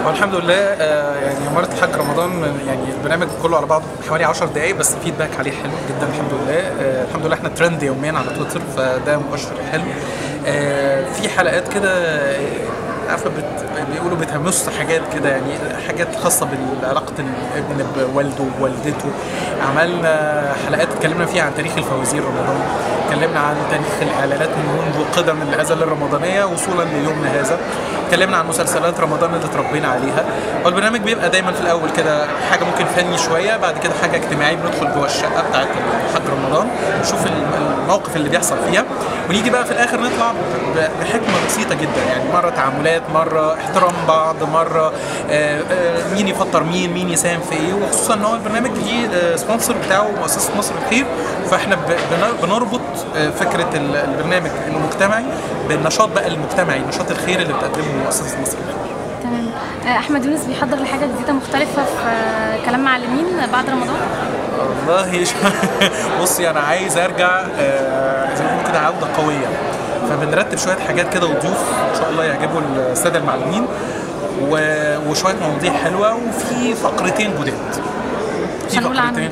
هو الحمد لله آه، يعني مرة حاج رمضان يعني البرنامج كله على بعضه حوالي 10 دقايق بس الفيدباك عليه حلو جدا الحمد لله آه، الحمد لله احنا ترند يوميا على تويتر فده مؤشر حلو آه، في حلقات كده آه، عارفه بت... بيقولوا بتمس حاجات كده يعني حاجات خاصه بعلاقه الابن بوالده ووالدته عملنا حلقات اتكلمنا فيها عن تاريخ الفوازير رمضان اتكلمنا عن تاريخ الاعلانات منذ قدم الازل الرمضانيه وصولا ليومنا هذا اتكلمنا عن مسلسلات رمضان اللي اتربينا عليها والبرنامج بيبقى دايما في الاول كده حاجه ممكن فني شويه بعد كده حاجه اجتماعي بندخل جوه الشقه بتاعت الحاج رمضان نشوف الموقف اللي بيحصل فيها ونيجي بقى في الاخر نطلع ب- بحكمه بسيطه جدا يعني مره تعاملات مره احترام بعض مره آه، آه، مين يفطر مين مين يساهم في ايه وخصوصا ان هو البرنامج ليه آه، سبونسر بتاعه مؤسسه مصر الخير فاحنا ب- بن- بنربط آه، فكره ال- البرنامج انه مجتمعي بالنشاط بقى المجتمعي نشاط الخير اللي بتقدمه مؤسسه مصر الخير تمام آه، احمد يونس بيحضر لحاجه جديده مختلفه في آه، كلام معلمين بعد رمضان والله ش- بصي انا عايز ارجع آه، زي ما بيقولوا كده عوده قويه فبنرتب شويه حاجات كده وضيوف ان شاء الله يعجبوا الساده المعلمين و- وشويه مواضيع حلوه وفي فقرتين جداد في هنقول عنهم.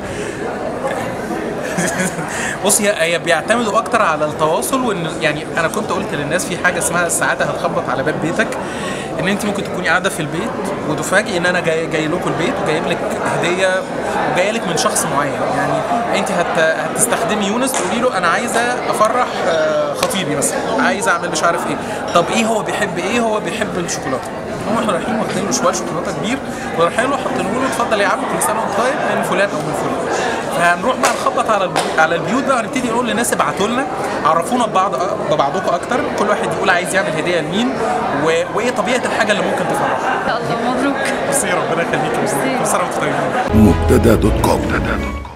بصي هي هي بيعتمدوا اكتر على التواصل وان يعني انا كنت قلت للناس في حاجه اسمها السعاده هتخبط على باب بيتك ان انت ممكن تكوني قاعده في البيت وتفاجئي ان انا جاي جاي لكم البيت وجايب لك هديه وجايه لك من شخص معين يعني انت هت هتستخدمي يونس تقولي له انا عايزه افرح آه، خطيبي مثلا عايزه اعمل مش عارف ايه طب ايه هو بيحب ايه هو بيحب الشوكولاته هم احنا رايحين واخدين له شويه شوكولاته كبير ورايحين له حاطين له اتفضل يا عم كل سنه وانت طيب من فلان او من فلان فهنروح بقى نخبط على البيوت على البيوت بقى ونبتدي نقول للناس ابعتوا لنا عرفونا ببعض ببعضكم اكتر كل واحد يقول عايز يعمل هديه لمين و... وايه طبيعه الحاجه اللي ممكن تفرحه يا الله مبروك ميرسي ربنا يخليك ميرسي. كل سنه وانتم طيبين مبتدا دوت كوم